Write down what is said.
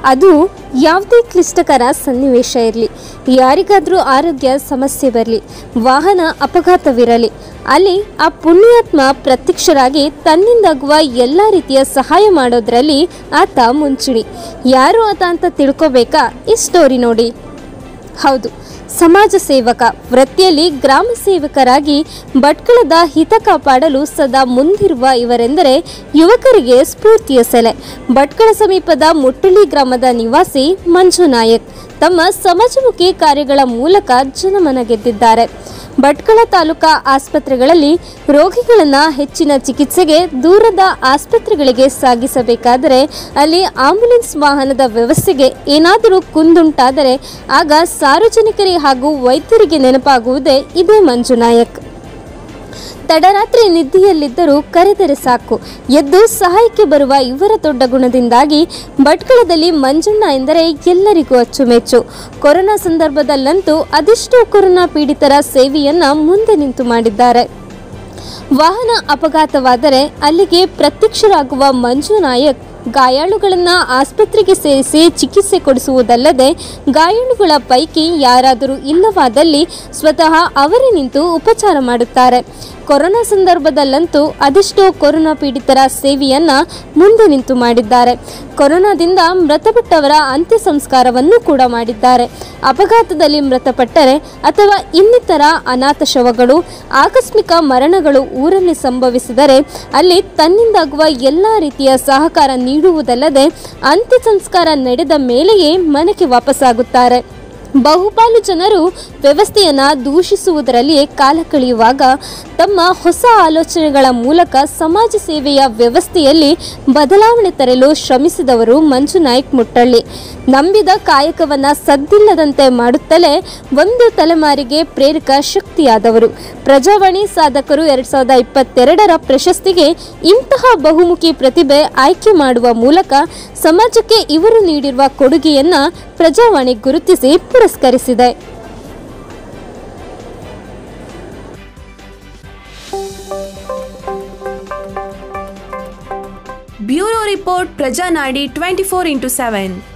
ಅದು ಯಾವುದೇ ಕ್ಲಿಷ್ಟಕರ ಸನ್ನಿವೇಶ ಇರಲಿ ಯಾರಿಗಾದರೂ ಆರೋಗ್ಯ ಸಮಸ್ಯೆ ಬರಲಿ ವಾಹನ ಅಪಘಾತವಿರಲಿ ಅಲ್ಲಿ ಆ ಪುಣ್ಯಾತ್ಮ ಪ್ರತ್ಯಕ್ಷರಾಗಿ ತನ್ನಿಂದಾಗುವ ಎಲ್ಲ ರೀತಿಯ ಸಹಾಯ ಮಾಡೋದ್ರಲ್ಲಿ ಆತ ಮುಂಚೂಣಿ ಯಾರು ಆತ ಅಂತ ತಿಳ್ಕೊಬೇಕಾ ಈ ಸ್ಟೋರಿ ನೋಡಿ ಹೌದು ಸಮಾಜ ಸೇವಕ ವೃತ್ತಿಯಲ್ಲಿ ಗ್ರಾಮ ಸೇವಕರಾಗಿ ಭಟ್ಕಳದ ಹಿತ ಕಾಪಾಡಲು ಸದಾ ಮುಂದಿರುವ ಇವರೆಂದರೆ ಯುವಕರಿಗೆ ಸ್ಫೂರ್ತಿಯ ಸೆಲೆ ಭಟ್ಕಳ ಸಮೀಪದ ಮುಟ್ಟುಳಿ ಗ್ರಾಮದ ನಿವಾಸಿ ಮಂಜು ನಾಯಕ್ ತಮ್ಮ ಸಮಾಜಮುಖಿ ಕಾರ್ಯಗಳ ಮೂಲಕ ಜನಮನ ಗೆದ್ದಿದ್ದಾರೆ ಭಟ್ಕಳ ತಾಲೂಕಾ ಆಸ್ಪತ್ರೆಗಳಲ್ಲಿ ರೋಗಿಗಳನ್ನು ಹೆಚ್ಚಿನ ಚಿಕಿತ್ಸೆಗೆ ದೂರದ ಆಸ್ಪತ್ರೆಗಳಿಗೆ ಸಾಗಿಸಬೇಕಾದರೆ ಅಲ್ಲಿ ಆಂಬ್ಯುಲೆನ್ಸ್ ವಾಹನದ ವ್ಯವಸ್ಥೆಗೆ ಏನಾದರೂ ಕುಂದುಂಟಾದರೆ ಆಗ ಸಾರ್ವಜನಿಕರಿಗೆ ಹಾಗೂ ವೈದ್ಯರಿಗೆ ನೆನಪಾಗುವುದೇ ಇದೇ ಮಂಜು ನಾಯಕ್ ತಡರಾತ್ರಿ ನಿದ್ದೆಯಲ್ಲಿದ್ದರೂ ಕರೆದರೆ ಸಾಕು ಎದ್ದು ಸಹಾಯಕ್ಕೆ ಬರುವ ಇವರ ದೊಡ್ಡ ಗುಣದಿಂದಾಗಿ ಭಟ್ಕಳದಲ್ಲಿ ಮಂಜಣ್ಣ ಎಂದರೆ ಎಲ್ಲರಿಗೂ ಅಚ್ಚುಮೆಚ್ಚು ಕೊರೋನಾ ಸಂದರ್ಭದಲ್ಲಂತೂ ಅದೆಷ್ಟೋ ಕೊರೋನಾ ಪೀಡಿತರ ಸೇವೆಯನ್ನ ಮುಂದೆ ನಿಂತು ಮಾಡಿದ್ದಾರೆ ವಾಹನ ಅಪಘಾತವಾದರೆ ಅಲ್ಲಿಗೆ ಪ್ರತ್ಯಕ್ಷರಾಗುವ ಮಂಜು ನಾಯಕ್ ಗಾಯಾಳುಗಳನ್ನ ಆಸ್ಪತ್ರೆಗೆ ಸೇರಿಸಿ ಚಿಕಿತ್ಸೆ ಕೊಡಿಸುವುದಲ್ಲದೆ ಗಾಯಾಳುಗಳ ಪೈಕಿ ಯಾರಾದರೂ ಇಲ್ಲವಾದಲ್ಲಿ ಸ್ವತಃ ಅವರೇ ನಿಂತು ಉಪಚಾರ ಮಾಡುತ್ತಾರೆ ಕೊರೋನಾ ಸಂದರ್ಭದಲ್ಲಂತೂ ಅದೆಷ್ಟೋ ಕೊರೋನಾ ಪೀಡಿತರ ಸೇವೆಯನ್ನ ಮುಂದೆ ನಿಂತು ಮಾಡಿದ್ದಾರೆ ಕೊರೋನಾದಿಂದ ಮೃತಪಟ್ಟವರ ಅಂತ್ಯ ಸಂಸ್ಕಾರವನ್ನು ಕೂಡ ಮಾಡಿದ್ದಾರೆ ಅಪಘಾತದಲ್ಲಿ ಮೃತಪಟ್ಟರೆ ಅಥವಾ ಇನ್ನಿತರ ಅನಾಥ ಶವಗಳು ಆಕಸ್ಮಿಕ ಮರಣಗಳು ಊರಲ್ಲಿ ಸಂಭವಿಸಿದರೆ ಅಲ್ಲಿ ತನ್ನಿಂದಾಗುವ ಎಲ್ಲ ರೀತಿಯ ಸಹಕಾರ ನೀಡುವುದಲ್ಲದೆ ಅಂತ್ಯ ಸಂಸ್ಕಾರ ನಡೆದ ಮೇಲೆಯೇ ಮನೆಗೆ ವಾಪಸ್ಸಾಗುತ್ತಾರೆ ಬಹುಪಾಲು ಜನರು ವ್ಯವಸ್ಥೆಯನ್ನು ದೂಷಿಸುವುದರಲ್ಲಿಯೇ ಕಾಲ ಕಳೆಯುವಾಗ ತಮ್ಮ ಹೊಸ ಆಲೋಚನೆಗಳ ಮೂಲಕ ಸಮಾಜ ಸೇವೆಯ ವ್ಯವಸ್ಥೆಯಲ್ಲಿ ಬದಲಾವಣೆ ತರಲು ಶ್ರಮಿಸಿದವರು ಮಂಜು ನಾಯ್ಕ್ ಮುಟ್ಟಳ್ಳಿ ನಂಬಿದ ಕಾಯಕವನ್ನು ಸದ್ದಿಲ್ಲದಂತೆ ಮಾಡುತ್ತಲೇ ಒಂದು ತಲೆಮಾರಿಗೆ ಪ್ರೇರಕ ಶಕ್ತಿಯಾದವರು ಪ್ರಜಾವಾಣಿ ಸಾಧಕರು ಎರಡು ಸಾವಿರದ ಇಪ್ಪತ್ತೆರಡರ ಪ್ರಶಸ್ತಿಗೆ ಇಂತಹ ಬಹುಮುಖಿ ಪ್ರತಿಭೆ ಆಯ್ಕೆ ಮಾಡುವ ಮೂಲಕ ಸಮಾಜಕ್ಕೆ ಇವರು ನೀಡಿರುವ ಕೊಡುಗೆಯನ್ನು ಪ್ರಜಾವಾಣಿ ಗುರುತಿಸಿ ಪುರಸ್ಕರಿಸಿದೆ bureau report Prajanadi twenty four into seven